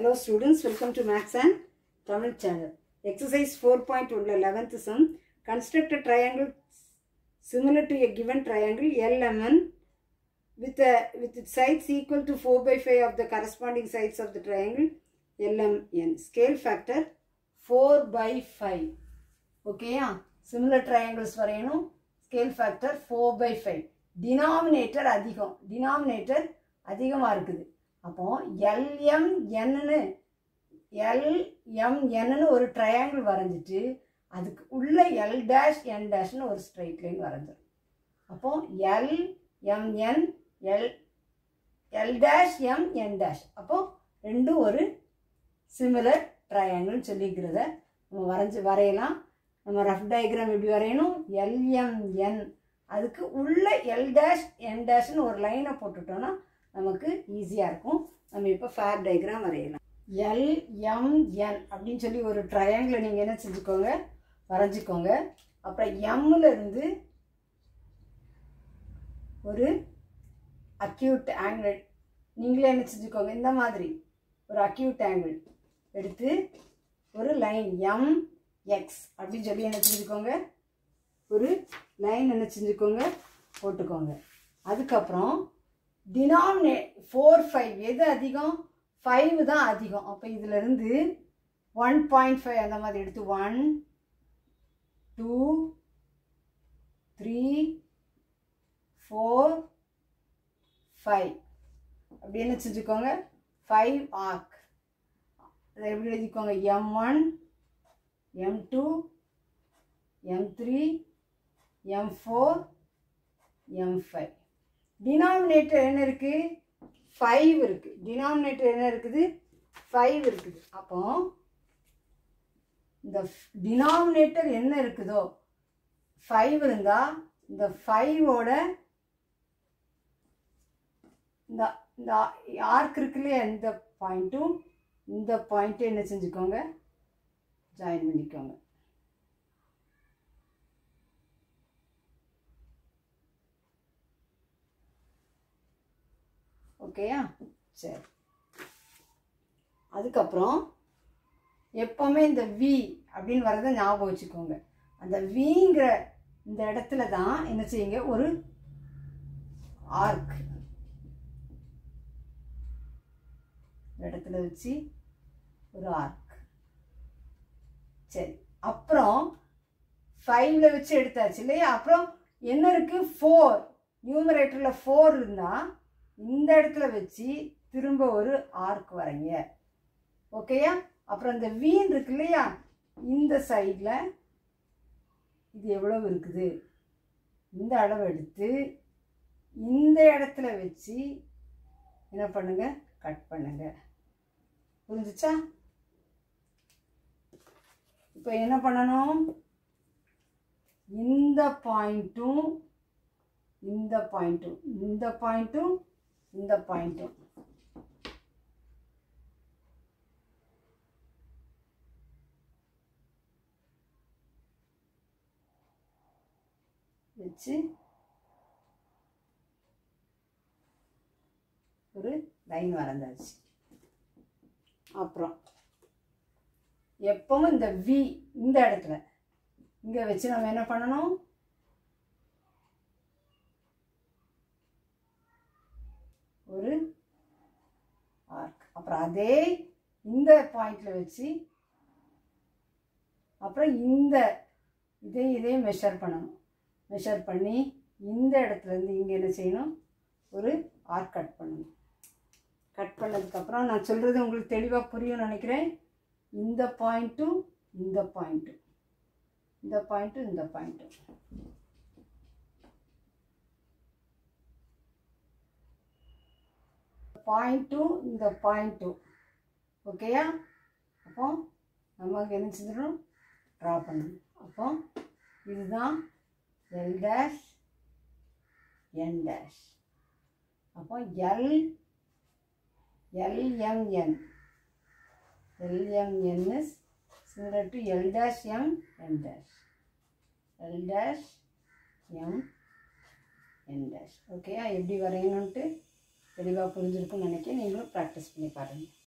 Hello students, welcome to Max and Tamil channel. Exercise 4.1 11th sum. Construct a triangle similar to a given triangle LMN with a with its sides equal to 4 by 5 of the corresponding sides of the triangle LMN. Scale factor 4 by 5. ஓகேயா similar triangles வரையணும் scale factor four by five denominator அதிகம் denominator அதிகமாக இருக்குது அப்போ LM என்னன்னு எல்எம்என்னு ஒரு triangle வரைஞ்சிட்டு அதுக்கு உள்ள எல் டேஷ் என் டேஷ்னு ஒரு ஸ்ட்ரைட் லைன் வரைஞ்சிடும் அப்போ L MN L L dash M N dash அப்போ ரெண்டும் ஒரு சிமிலர் ட்ரையாங்கிள்னு சொல்லிக்கிறத நம்ம வரைஞ்சி வரையலாம் நம்ம ரஃப் டயக்ராம் எப்படி வரையணும் எல்எம்என் அதுக்கு உள்ள எல் டேஷ் என் டேஷ்னு ஒரு லைனை போட்டுட்டோன்னா நமக்கு ஈஸியாக இருக்கும் நம்ம இப்போ ஃபேர் டயக்ராம் வரையலாம் எல்எம்என் அப்படின்னு சொல்லி ஒரு ட்ரையாங்கிளை நீங்கள் என்ன செஞ்சுக்கோங்க வரைஞ்சிக்கோங்க அப்புறம் எம்மில் இருந்து ஒரு அக்யூட் ஆங்கிள் நீங்களே என்ன செஞ்சுக்கோங்க இந்த மாதிரி ஒரு அக்யூட் ஆங்கிள் எடுத்து ஒரு லைன் எம் எக்ஸ் அப்படின்னு சொல்லி என்ன செஞ்சுக்கோங்க ஒரு லைன் என்ன செஞ்சுக்கோங்க போட்டுக்கோங்க அதுக்கப்புறம் டினாமினே ஃபோர் ஃபைவ் எது அதிகம் ஃபைவ் தான் அதிகம் அப்போ இதிலிருந்து ஒன் பாயிண்ட் ஃபைவ் அந்த மாதிரி எடுத்து one two three four five அப்படி என்ன செஞ்சுக்கோங்க ஃபைவ் ஆர்க் அதை எப்படி எழுதிக்கோங்க M one M two M three M four M five denominator என்ன இருக்குது ஃபைவ் இருக்குது டினாமினேட்டர் என்ன இருக்குது ஃபைவ் இருக்குது அப்போ இந்த டினாமினேட்டர் என்ன இருக்குதோ ஃபைவ் இருந்தால் இந்த ஃபைவோட இந்த இந்த ஆர்க் இருக்கு இல்லையா இந்த பாயிண்ட்டும் இந்த பாயிண்ட்டும் என்ன செஞ்சுக்கோங்க ஜாயின் பண்ணிக்கோங்க ஓகேயா சரி அதுக்கப்புறம் எப்போவுமே இந்த வி அப்படின்னு வரதை ஞாபகம் வச்சுக்கோங்க அந்த விங்கிற இந்த இடத்துல தான் என்ன செய்யுங்க ஒரு ஆர்க் இடத்துல வச்சு ஒரு ஆர்க் சரி அப்புறம் ஃபைவ்ல வச்சு எடுத்தாச்சு இல்லையா அப்புறம் என்ன இருக்குது ஃபோர் நியூமரேட்டரில் ஃபோர் இருந்தால் இந்த இடத்துல வச்சு திரும்ப ஒரு ஆர்க் வரைங்க ஓகேயா அப்புறம் இந்த வீன் இருக்கு இல்லையா இந்த சைடில் இது எவ்வளவு இருக்குது இந்த அளவு எடுத்து இந்த இடத்துல வச்சு என்ன பண்ணுங்க கட் பண்ணுங்க புரிஞ்சுச்சா இப்போ என்ன பண்ணணும் இந்த பாயிண்ட்டும் இந்த பாயிண்ட்டும் இந்த பாயிண்ட்டும் இந்த பாயிண்ட்டும் வச்சு ஒரு லைன் வரைந்தாச்சு அப்புறம் எப்பவும் இந்த வி இந்த இடத்துல இங்கே வச்சு நம்ம என்ன பண்ணணும் ஒரு ஆர்க் அப்புறம் அதே இந்த பாயிண்டில் வச்சு அப்புறம் இந்த இதே இதே மெஷர் பண்ணணும் மெஷர் பண்ணி இந்த இடத்துலேருந்து இங்கே என்ன செய்யணும் ஒரு ஆர்க் கட் பண்ணணும் கட் பண்ணதுக்கப்புறம் நான் சொல்கிறது உங்களுக்கு தெளிவாக புரியும்னு நினைக்கிறேன் இந்த பாயிண்ட்டும் இந்த பாயிண்ட்டும் இந்த பாயிண்ட்டும் இந்த பாயிண்ட்டும் பாயிண்ட்டும் இந்த பாயிண்ட்டும் ஓகேயா அப்போ நமக்கு என்ன செஞ்சிடணும் ட்ரா பண்ணணும் அப்போ இதுதான் எல் டேஷ் என் டேஷ் அப்போ L LMN LMN is similar to L dash M N dash L dash M N dash ஓகேயா எப்படி வரையணுன்ட்டு தெளிவாக புரிஞ்சிருக்குன்னு நினைக்கிறேன் நீங்களும் ப்ராக்டிஸ் பண்ணி பாருங்கள்